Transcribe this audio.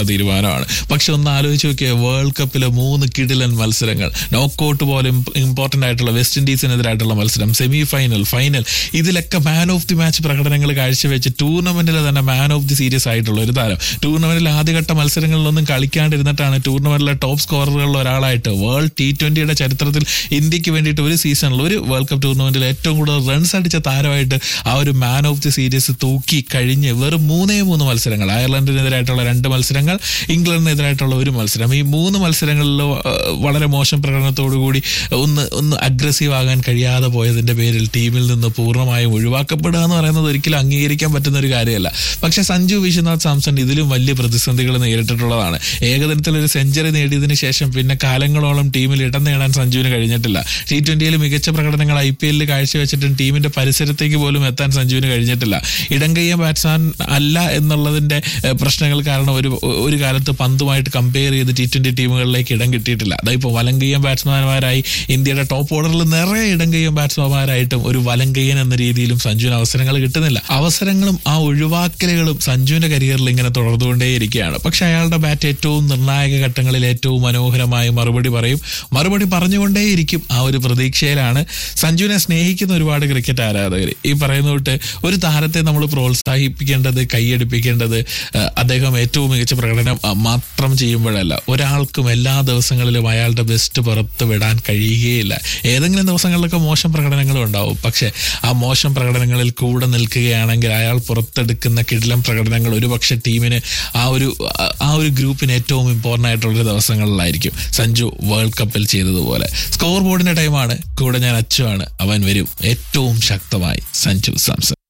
തീരുമാനമാണ് പക്ഷെ ഒന്ന് ആലോചിച്ച് നോക്കിയാൽ വേൾഡ് കപ്പിലെ മൂന്ന് കിടിലൻ മത്സരങ്ങൾ നോക്കൌട്ട് പോലെ ഇമ്പോർട്ടന്റ് ആയിട്ടുള്ള വെസ്റ്റ് ഇൻഡീസിനെതിരായിട്ടുള്ള മത്സരം സെമി ഫൈനൽ ഫൈനൽ ഇതിലൊക്കെ മാൻ ഓഫ് ദി മാച്ച് പ്രകടനങ്ങൾ കാഴ്ചവെച്ച് ടൂർണമെന്റിൽ തന്നെ മാൻ ഓഫ് ദി സീരീസ് ആയിട്ടുള്ള ഒരു താരം ടൂർണമെന്റിൽ ആദ്യഘട്ട മത്സരങ്ങളിലൊന്നും കളിക്കാണ്ടിരുന്നിട്ടാണ് ടൂർണമെന്റിലെ ടോപ്പ് സ്കോററുകളിൽ ഒരാളായിട്ട് വേൾഡ് ടി ട്വന്റിയുടെ ചരിത്രത്തിൽ ഇന്ത്യക്ക് വേണ്ടിയിട്ട് ഒരു സീസണിൽ ഒരു വേൾഡ് കപ്പ് ടൂർണമെന്റിൽ ഏറ്റവും കൂടുതൽ റൺസ് അടിച്ച താരമായിട്ട് ആ ഒരു മാൻ ഓഫ് ദി സീരീസ് തൂക്കി കഴിഞ്ഞ് വെറും മൂന്നേ മൂന്ന് മത്സരങ്ങൾ അയർലൻഡിനെതിരായിട്ടുള്ള രണ്ട് മത്സരങ്ങൾ ഇംഗ്ലണ്ടിനെതിരായിട്ടുള്ള ഒരു മത്സരം ഈ മൂന്ന് മത്സരങ്ങളിലോ ആ, വളരെ മോശം പ്രകടനത്തോടുകൂടി ഒന്ന് ഒന്ന് അഗ്രസീവ് ആകാൻ കഴിയാതെ പോയതിന്റെ പേരിൽ ടീമിൽ നിന്ന് പൂർണ്ണമായും ഒഴിവാക്കപ്പെടുക എന്ന് പറയുന്നത് ഒരിക്കലും അംഗീകരിക്കാൻ പറ്റുന്ന ഒരു കാര്യമല്ല പക്ഷെ സഞ്ജു വിശ്വനാഥ് സാംസൺ ഇതിലും വലിയ പ്രതിസന്ധികൾ നേരിട്ടിട്ടുള്ളതാണ് ഏകദിനത്തിൽ ഒരു സെഞ്ചുറി നേടിയതിനു ശേഷം പിന്നെ കാലങ്ങളോളം ടീമിൽ ഇടം നേടാൻ സഞ്ജുവിന് കഴിഞ്ഞിട്ടില്ല ടി ട്വന്റിയിൽ മികച്ച പ്രകടനങ്ങൾ ഐ പി എല്ലിൽ കാഴ്ചവെച്ചിട്ടും ടീമിന്റെ പരിസരത്തേക്ക് പോലും എത്താൻ സഞ്ജുവിന് കഴിഞ്ഞിട്ടില്ല ഇടംകയ്യ ബാറ്റ്സ്മാൻ അല്ല എന്നുള്ളതിന്റെ ഏഹ്, പ്രശ്നങ്ങൾ കാരണം ഒരു ഒരു കാലത്ത് പന്തുമായിട്ട് കമ്പയർ ചെയ്ത് ടി ട്വന്റി ടീമുകളിലേക്ക് ഇടം കിട്ടിയിട്ടില്ല അതായത് വലങ്കയ്യം ബാറ്റ്സ്മാൻമാരായി ഇന്ത്യയുടെ ടോപ്പ് ഓർഡറിൽ നിറയെ ഇടംകയ്യം ബാറ്റ്സ്മാൻമാരായിട്ടും ഒരു വലങ്കയ്യൻ എന്ന രീതിയിലും സഞ്ജുവിന് അവസരങ്ങൾ കിട്ടുന്നില്ല അവസരങ്ങളും ആ ഒഴിവാക്കലുകളും സഞ്ജുവിന്റെ കരിയറിൽ ഇങ്ങനെ തുടർന്നുകൊണ്ടേയിരിക്കുകയാണ് പക്ഷെ അയാളുടെ ബാറ്റ് ഏറ്റവും നിർണായക ഘട്ടങ്ങളിൽ ഏറ്റവും മനോഹരമായി മറുപടി പറയും മറുപടി പറഞ്ഞുകൊണ്ടേയിരിക്കും ആ ഒരു പ്രതീക്ഷയിലാണ് സഞ്ജുവിനെ സ്നേഹിക്കുന്ന ഒരുപാട് ക്രിക്കറ്റ് ആരാധകർ ഈ പറയുന്ന തൊട്ട് ഒരു താരത്തെ നമ്മൾ പ്രോത്സാഹിപ്പിക്കേണ്ടത് കൈയടിപ്പിക്കേണ്ടത് ആ, അദ്ദേഹം ഏറ്റവും മികച്ച പ്രകടനം ആ, മാത്രം ചെയ്യുമ്പോഴല്ല ഒരാൾക്കും എല്ലാ ദിവസങ്ങളിലും അയാളുടെ ബെസ്റ്റ് പുറത്ത് വിടാൻ കഴിയുകയില്ല ഏതെങ്കിലും ദിവസങ്ങളിലൊക്കെ മോശം പ്രകടനങ്ങളും ഉണ്ടാവും പക്ഷെ ആ മോശം പ്രകടനങ്ങളിൽ കൂടെ നിൽക്കുകയാണെങ്കിൽ അയാൾ പുറത്തെടുക്കുന്ന കിടിലം പ്രകടനങ്ങൾ ഒരുപക്ഷെ ടീമിന് ആ ഒരു ആ- ആ ഒരു ഗ്രൂപ്പിന് ഏറ്റവും ഇമ്പോർട്ടൻ്റ് ആയിട്ടുള്ള ദിവസങ്ങളിലായിരിക്കും സഞ്ജു വേൾഡ് കപ്പിൽ ചെയ്തതുപോലെ സ്കോർ ബോർഡിന്റെ ടൈമാണ് കൂടെ ഞാൻ അച്ചുവാണ് അവൻ വരും ഏറ്റവും ശക്തമായി സഞ്ജു സാംസൺ